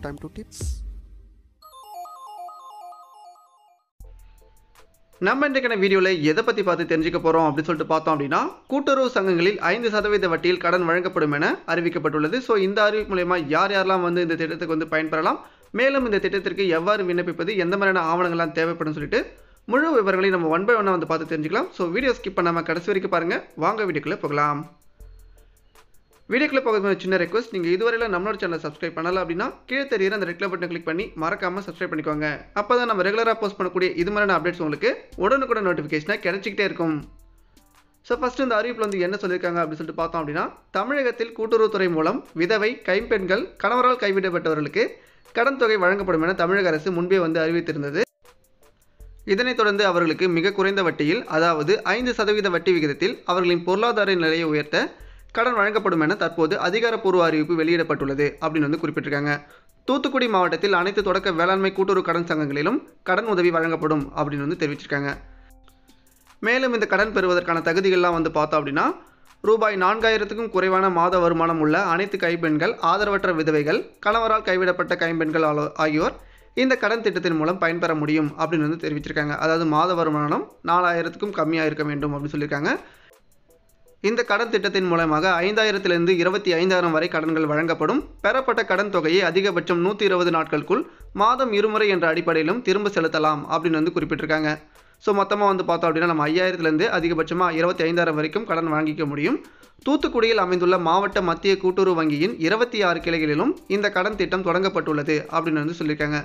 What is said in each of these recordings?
time to tips. நம்ம இன்றைக்கான வீடியோவில் எதை பற்றி பார்த்து தெரிஞ்சுக்க போகிறோம் அப்படின்னு சொல்லிட்டு பார்த்தோம் அப்படின்னா கூட்டுறவு சங்கங்களில் ஐந்து சதவீத வட்டியில் கடன் வழங்கப்படும் என அறிவிக்கப்பட்டுள்ளது ஸோ இந்த அறிவிப்பு மூலயமா யார் யாரெல்லாம் வந்து இந்த திட்டத்துக்கு வந்து பயன்பெறலாம் மேலும் இந்த திட்டத்திற்கு எவ்வாறு விண்ணப்பிப்பது எந்த மாதிரியான ஆவணங்கள்லாம் தேவைப்படும் சொல்லிட்டு முழு விவரங்களையும் நம்ம ஒன் பை ஒன்னாக வந்து பார்த்து தெரிஞ்சுக்கலாம் ஸோ வீடியோ ஸ்கிப் பண்ணாமல் கடைசி வரைக்கும் பாருங்கள் வாங்க வீடியோக்குள்ளே போகலாம் வீடியோக்குள்ளே போகிறது ஒரு சின்ன ரெக்வஸ்ட் நீங்கள் இதுவரையில் நம்மளோட சேனலை சப்ஸ்கிரைப் பண்ணல அப்படின்னா கீழே தெரியுற அந்த ரெட் கலர் பட்டனை கிளிக் பண்ணி மறக்காமல் சப்ஸ்கிரைப் பண்ணிக்கோங்க அப்போ தான் நம்ம ரெகுலராக போஸ்ட் பண்ணக்கூடிய இது மாதிரியான அப்டேட்ஸ் உங்களுக்கு உடனுக்குடன் நோட்டிஃபிகேஷனாக கிடைச்சிக்கிட்டே இருக்கும் ஸோ ஃபஸ்ட்டு இந்த அறிவிப்பில் வந்து என்ன சொல்லியிருக்காங்க அப்படின்னு சொல்லிட்டு பார்த்தோம் அப்படின்னா தமிழகத்தில் கூட்டுறவுத்துறை மூலம் விதவை கைம்பெண்கள் கணவரால் கைவிடப்பட்டவர்களுக்கு கடன் தொகை வழங்கப்படும் என தமிழக அரசு முன்பே வந்து அறிவித்திருந்தது இதனைத் தொடர்ந்து அவர்களுக்கு மிக குறைந்த வட்டியில் அதாவது ஐந்து சதவீத வட்டி விகிதத்தில் அவர்களின் பொருளாதார நிலையை உயர்த்த கடன் வழங்கப்படும் என தற்போது அதிகாரப்பூர்வ அறிவிப்பு வெளியிடப்பட்டுள்ளது அப்படின்னு வந்து குறிப்பிட்டிருக்காங்க தூத்துக்குடி மாவட்டத்தில் அனைத்து தொடக்க வேளாண்மை கூட்டுறவு கடன் சங்கங்களிலும் கடன் உதவி வழங்கப்படும் அப்படின்னு வந்து தெரிவிச்சிருக்காங்க மேலும் இந்த கடன் பெறுவதற்கான தகுதிகள்லாம் வந்து பார்த்தோம் அப்படின்னா ரூபாய் நான்காயிரத்துக்கும் குறைவான மாத வருமானம் உள்ள அனைத்து கைப்பெண்கள் ஆதரவற்ற விதவைகள் கணவரால் கைவிடப்பட்ட கைம்பெண்கள் ஆலோ- ஆகியோர் இந்த கடன் திட்டத்தின் மூலம் பயன்பெற முடியும் அப்படின்னு வந்து தெரிவிச்சிருக்காங்க அதாவது மாத வருமானம் நாலாயிரத்துக்கும் கம்மியாக இருக்க வேண்டும் அப்படின்னு சொல்லியிருக்காங்க இந்த கடன் திட்டத்தின் மூலமாக ஐந்தாயிரத்திலிருந்து இருபத்தி ஐந்தாயிரம் வரை கடன்கள் வழங்கப்படும் பெறப்பட்ட கடன் தொகையை அதிகபட்சம் நூற்றி இருபது நாட்களுக்குள் மாதம் இருமுறை என்ற அடிப்படையிலும் திரும்ப செலுத்தலாம் அப்படின்னு வந்து குறிப்பிட்டிருக்காங்க ஸோ மொத்தமாக வந்து பார்த்தோம் அப்படின்னா நம்ம ஐயாயிரத்துலேருந்து அதிகபட்சமாக இருபத்தி ஐந்தாயிரம் வரைக்கும் கடன் வாங்கிக்க முடியும் தூத்துக்குடியில் அமைந்துள்ள மாவட்ட மத்திய கூட்டுறவு வங்கியின் இருபத்தி ஆறு கிளைகளிலும் இந்த கடன் திட்டம் தொடங்கப்பட்டுள்ளது அப்படின்னு வந்து சொல்லியிருக்காங்க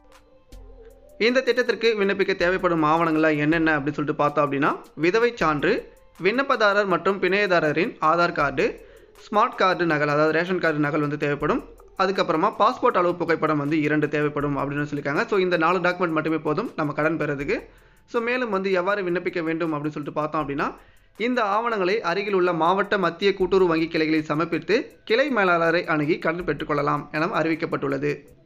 இந்த திட்டத்திற்கு விண்ணப்பிக்க தேவைப்படும் ஆவணங்கள்லாம் என்னென்ன அப்படின்னு சொல்லிட்டு பார்த்தோம் அப்படின்னா விதவை சான்று விண்ணப்பதாரர் மற்றும் பிணையதாரரின் ஆதார் கார்டு ஸ்மார்ட் கார்டு நகல் அதாவது ரேஷன் கார்டு நகல் வந்து தேவைப்படும் அதுக்கப்புறமா பாஸ்போர்ட் அளவு புகைப்படம் வந்து இரண்டு தேவைப்படும் அப்படின்னு சொல்லியிருக்காங்க ஸோ இந்த நாலு டாக்குமெண்ட் மட்டுமே போதும் நம்ம கடன் பெறதுக்கு ஸோ மேலும் வந்து எவ்வாறு விண்ணப்பிக்க வேண்டும் அப்படின்னு சொல்லிட்டு பார்த்தோம் அப்படின்னா இந்த ஆவணங்களை அருகில் உள்ள மாவட்ட மத்திய கூட்டுறவு வங்கி கிளைகளில் சமர்ப்பித்து கிளை மேலாளரை அணுகி கடன் பெற்றுக்கொள்ளலாம் என அறிவிக்கப்பட்டுள்ளது